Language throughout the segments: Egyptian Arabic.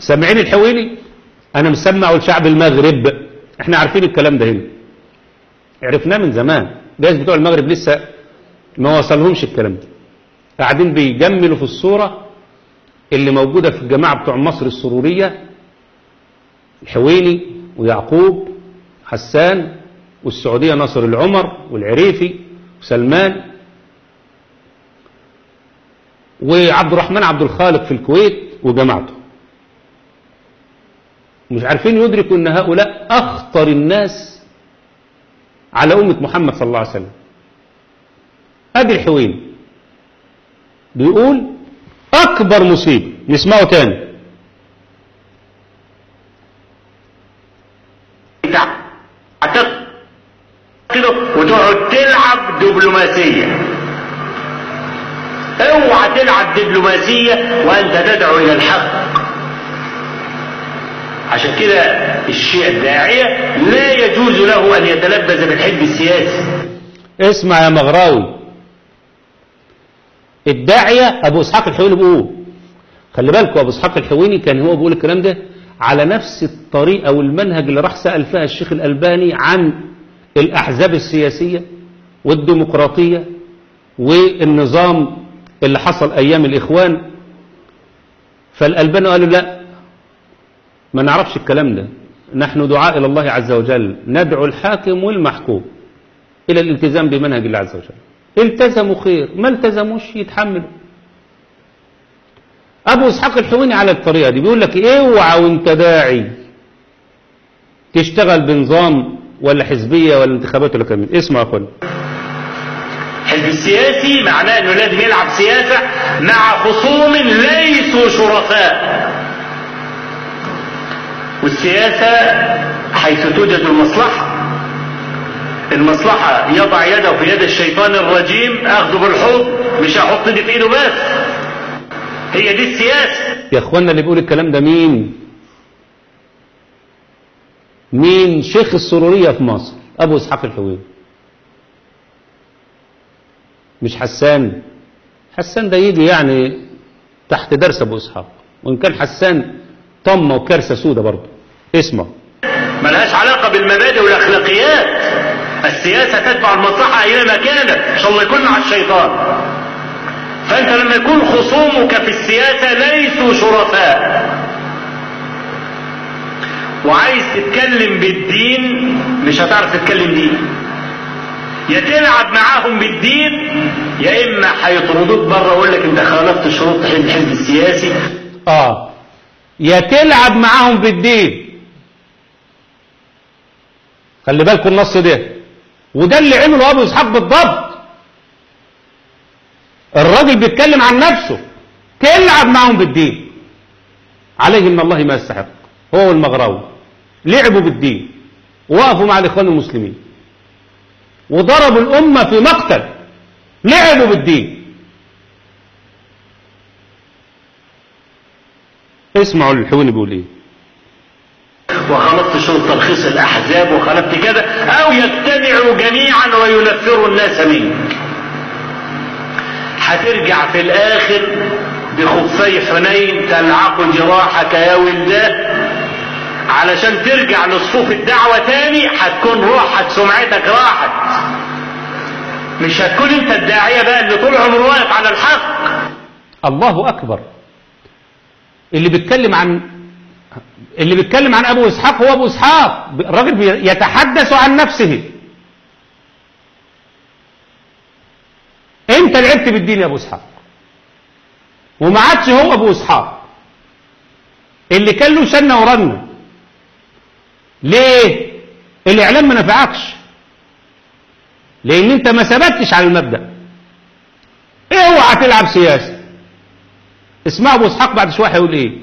سامعين الحويني انا مسمع لشعب المغرب احنا عارفين الكلام ده هنا عرفناه من زمان جايز بتوع المغرب لسه ما وصلهمش الكلام ده قاعدين بيجملوا في الصورة اللي موجودة في الجماعة بتوع مصر السرورية الحويني ويعقوب حسان والسعودية ناصر العمر والعريفي وسلمان وعبد الرحمن عبد الخالق في الكويت وجماعته مش عارفين يدركوا ان هؤلاء اخطر الناس على أمة محمد صلى الله عليه وسلم ادي الحوين بيقول اكبر مصيبة نسمعه تاني كده وتقعد تلعب دبلوماسية اوعى تلعب دبلوماسية وانت تدعو الى الحق عشان كده الشيء الداعية لا يجوز له ان يتلبس بالحزب السياسي اسمع يا مغراوي الداعية ابو اسحاق الحويني بيقول خلي بالكم ابو اسحاق الحويني كان هو بيقول الكلام ده على نفس الطريقة والمنهج اللي راح سأل فيها الشيخ الألباني عن الأحزاب السياسية والديمقراطية والنظام اللي حصل أيام الإخوان فالألباني قالوا لا ما نعرفش الكلام ده نحن دعاء إلى الله عز وجل ندعو الحاكم والمحكوم إلى الالتزام بمنهج الله عز وجل التزموا خير ما التزموش يتحملوا أبو إسحاق الحويني على الطريقة دي بيقول لك اوعى وانت داعي تشتغل بنظام ولا حزبية ولا انتخابات ولا كمان اسمع يا اخوان الحزب السياسي معناه انه لازم يلعب سياسة مع خصوم ليسوا شرفاء والسياسة حيث توجد المصلحة المصلحة يضع يده في يد الشيطان الرجيم اخذه بالحوض مش هحط دي في ايده بس هي دي السياسة يا اخوانا اللي بيقول الكلام ده مين مين شيخ السرورية في مصر ابو اسحاق الحويني مش حسان حسان ده يجي يعني تحت درس ابو اسحاق وان كان حسان طمه وكارثه سودة برضه اسمع ملهاش علاقة بالمبادئ والاخلاقيات السياسة تتبع المصلحة اينما كانت ان شاء الله يكون مع الشيطان فانت لما يكون خصومك في السياسة ليسوا شرفاء وعايز تتكلم بالدين مش هتعرف تتكلم دين يا تلعب معاهم بالدين يا اما هيطردوك بره ويقول لك انت خالفت شروط الحزب السياسي اه يا تلعب معاهم بالدين خلي بالكم النص ده وده اللي عمله ابو اسحاق بالضبط الراجل بيتكلم عن نفسه تلعب معاهم بالدين عليه من الله ما يستحق هو والمغراوي لعبوا بالدين وقفوا مع الاخوان المسلمين وضربوا الامه في مقتل لعبوا بالدين اسمعوا الحويني بيقول ايه وخلطت شروط تلخيص الاحزاب وخلطت كذا او يجتمعوا جميعا وينفروا الناس منك هترجع في الاخر بخفي حنين تلعق جراحك يا ولدان علشان ترجع لصفوف الدعوة تاني هتكون روحك سمعتك راحت مش هتكون انت الداعية بقى اللي طول عمره واقف على الحق الله اكبر اللي بيتكلم عن اللي بيتكلم عن ابو اسحاق هو ابو اسحاق الراجل يتحدث عن نفسه انت لعبت بالدين يا ابو اسحاق وما عادش هو ابو اسحاق اللي كان له شنه ورنه ليه الاعلام ما نفعكش لان انت ما ثبتش على المبدا اوعى تلعب سياسه اسمع ابو اسحاق بعد شويه هيقول ايه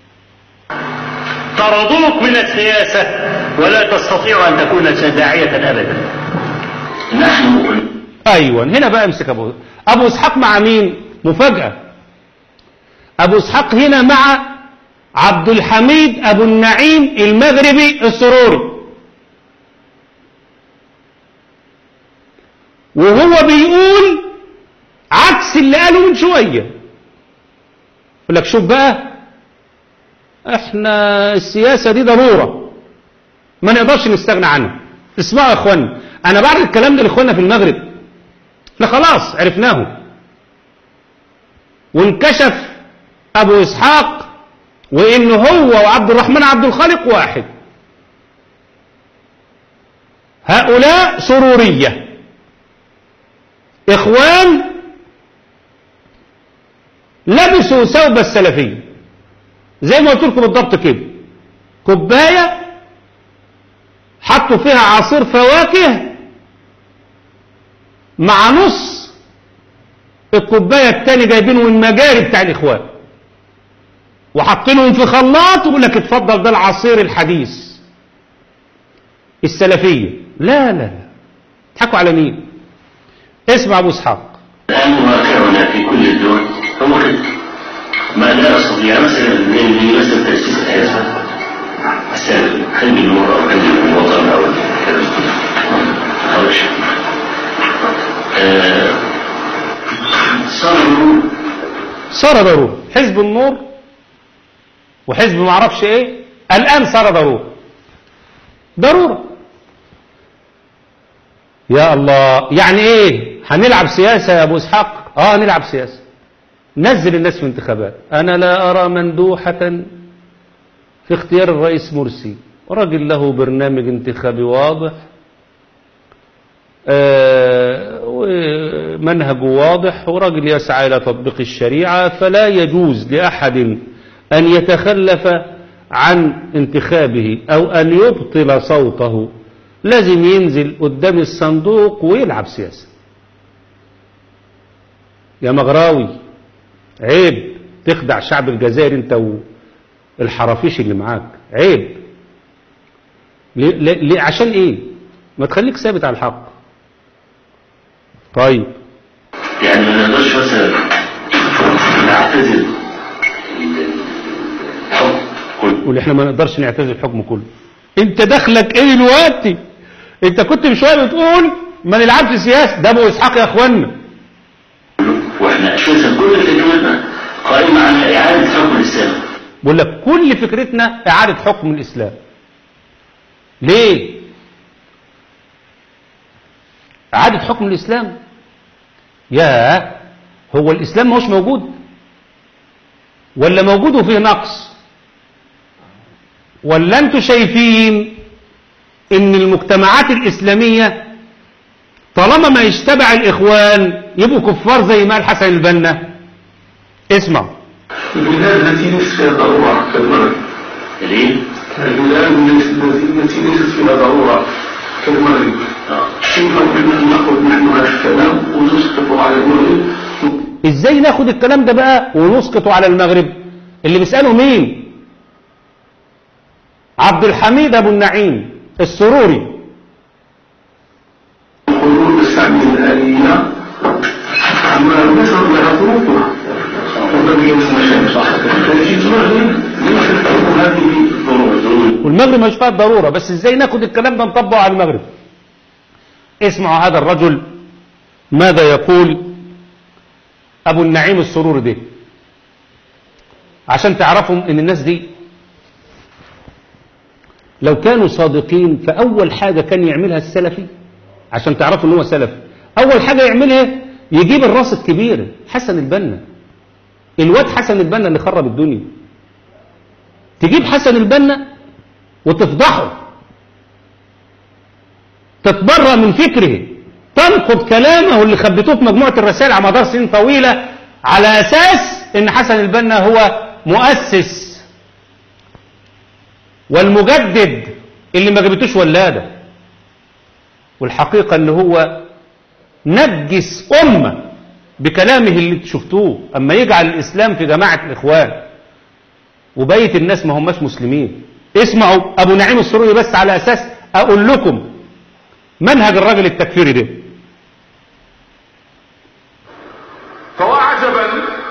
طردوك من السياسة ولا تستطيع ان تكون داعية ابدا نحن ايوه هنا بقى امسك ابو ابو اسحاق مع مين مفاجاه ابو اسحاق هنا مع عبد الحميد ابو النعيم المغربي السروري وهو بيقول عكس اللي قاله من شويه يقول لك شوف بقى احنا السياسة دي ضرورة ما نقدرش نستغنى عنها اسمعوا يا اخوانا انا بعد الكلام ده لاخواننا في المغرب احنا خلاص عرفناه وانكشف ابو اسحاق وان هو وعبد الرحمن عبد الخالق واحد هؤلاء سرورية اخوان لبسوا ثوب السلفية زي ما قلت لكم بالضبط كده كوباية حطوا فيها عصير فواكه مع نص الكوباية التاني جايبينه من المجاري بتاع الإخوان وحاطينهم في خلاط ويقول لك اتفضل ده العصير الحديث السلفية لا لا لا تضحكوا على مين اسمع أبو إسحاق الآن واقعنا في كل الدول هو كده ما لا أستطيع مثلا من مثل تأسيس الحياة مثلا حلم النور أو حلم الوطن أو أو شيء آه، صاروا صار ضروري حزب النور وحزب ما اعرفش ايه الان صار ضروري ضرورة يا الله يعني ايه هنلعب سياسة يا ابو اسحاق اه نلعب سياسة نزل الناس في انتخابات انا لا ارى مندوحة في اختيار الرئيس مرسي راجل له برنامج انتخابي واضح آه، ومنهج واضح وراجل يسعى إلى تطبيق الشريعة فلا يجوز لأحد أن يتخلف عن انتخابه أو أن يبطل صوته لازم ينزل قدام الصندوق ويلعب سياسة يا مغراوي عيب تخدع شعب الجزائر انت والحرافيش اللي معاك عيب ليه ليه ليه- عشان ايه ما تخليك ثابت على الحق طيب يعني ما نقدرش مثلا نعتزل الحكم كله واللي احنا ما نقدرش نعتزل الحكم كله انت دخلك ايه دلوقتي انت كنت من شويه بتقول ما نلعبش سياسه ده ابو اسحاق يا اخوانا واحنا اساسا كل فكرتنا قائمه على اعاده حكم الاسلام بقول لك كل فكرتنا اعاده حكم الاسلام ليه اعاده حكم الاسلام يا هو الاسلام ماهوش موجود ولا موجود وفيه نقص ولا انتوا شايفين ان المجتمعات الاسلاميه طالما ما يشتبع الاخوان يبقوا كفار زي ما قال حسن البنا اسمعوا البلاد التي ليست فيها ضرورة كالمغرب ليه؟ البلاد التي التي ليست فيها ضرورة كالمغرب اه كيف يمكن نأخذ نحن هذا الكلام ونسقط على المغرب ازاي ناخد الكلام ده بقى ونسقطه على المغرب اللي بيسأله مين عبد الحميد ابو النعيم السروري الحلول السعدية الآلية أما مصر لها ظروفها والذي لكن المغرب ليست له هذه الظروف والمغرب مش فيها الضرورة بس ازاي ناخد الكلام ده نطبقه على المغرب اسمعوا هذا الرجل ماذا يقول ابو النعيم السروري ده عشان تعرفوا ان الناس دي لو كانوا صادقين فاول حاجة كان يعملها السلفي عشان تعرفوا ان هو سلفي اول حاجة يعملها يجيب الراس الكبير حسن البنا الواد حسن البنا اللي خرب الدنيا تجيب حسن البنا وتفضحه تتبرأ من فكره تنقض كلامه اللي خبتوه في مجموعة الرسائل على مدار سنين طويلة على أساس إن حسن البنا هو مؤسس والمجدد اللي ما جابتوش ولادة والحقيقة إن هو نجس أمة بكلامه اللي شفتوه أما يجعل الإسلام في جماعة الإخوان وبقية الناس ما هماش مسلمين اسمعوا أبو نعيم السروري بس على أساس أقول لكم منهج الرجل التكفيري ده فوعجبا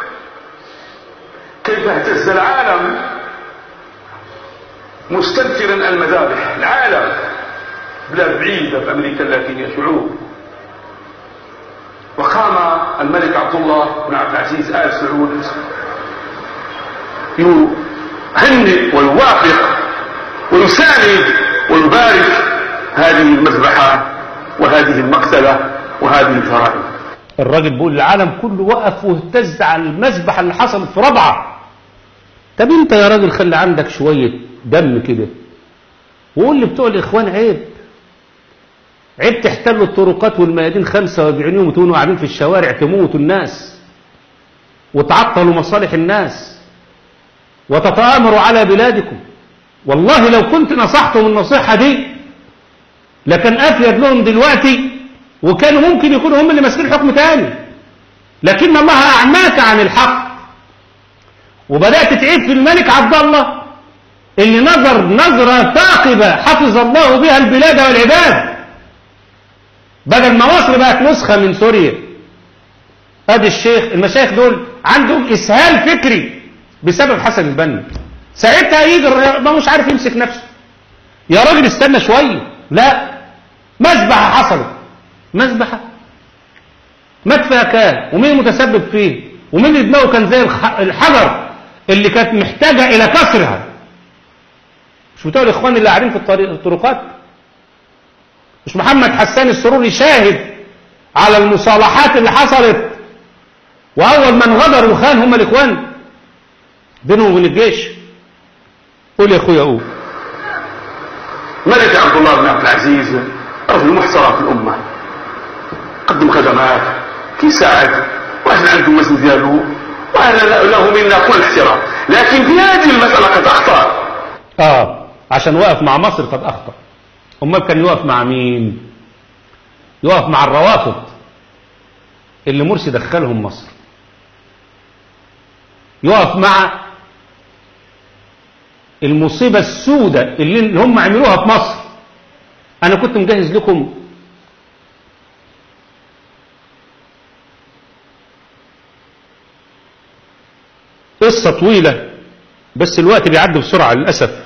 كيف اهتز العالم مستنكرا المذابح العالم بلاد بعيدة في أمريكا اللاتينية شعوب وقام الملك عبد الله بن عبد العزيز آل سعود يو- هنئ ويوافق ويساند ويبارك هذه المذبحة وهذه المقتلة وهذه الجرائم الراجل بيقول العالم كله وقف واهتز على المذبحة اللي حصلت في ربعة طب انت يا راجل خلي عندك شوية دم كده وقول لي بتوع الاخوان عيب عيب تحتلوا الطرقات والميادين 45 يوم وتكونوا قاعدين في الشوارع تموتوا الناس وتعطلوا مصالح الناس وتتآمروا على بلادكم والله لو كنت نصحتم النصيحة دي لكان أفيد لهم دلوقتي وكانوا ممكن يكونوا هم اللي ماسكين الحكم تاني لكن الله أعماك عن الحق وبدأت تعيب في الملك عبد الله اللي نظر نظرة ثاقبة حفظ الله بها البلاد والعباد بدل ما مصر بقت نسخة من سوريا ادي الشيخ المشايخ دول عندهم اسهال فكري بسبب حسن البنا ساعتها يجي ما مش عارف يمسك نفسه يا راجل استنى شويه لا مذبحه حصلت مذبحه مات فيها كان ومين المتسبب فيه ومين اللي دماغه كان زي الح- الحجر اللي كانت محتاجه الى كسرها مش بتوع الاخوان اللي قاعدين في الطريق الطرقات مش محمد حسان السروري شاهد على المصالحات اللي حصلت واول من غدر وخان هم الاخوان بينهم وبين الجيش قول يا اخويا قول ملك عبد الله بن عبد العزيز رجل محترم في الأمة قدم خدمات كيساعد واحنا عندهم مسجد ديالو وانا له منا كل احترام لكن في هذه المسألة قد أخطأ اه عشان وقف مع مصر قد اخطا امال كان يقف مع مين يقف مع الروافض اللي مرسي دخلهم مصر يقف مع المصيبة السوداء اللي هم عملوها في مصر انا كنت مجهز لكم قصة طويلة بس الوقت بيعدي بسرعة للأسف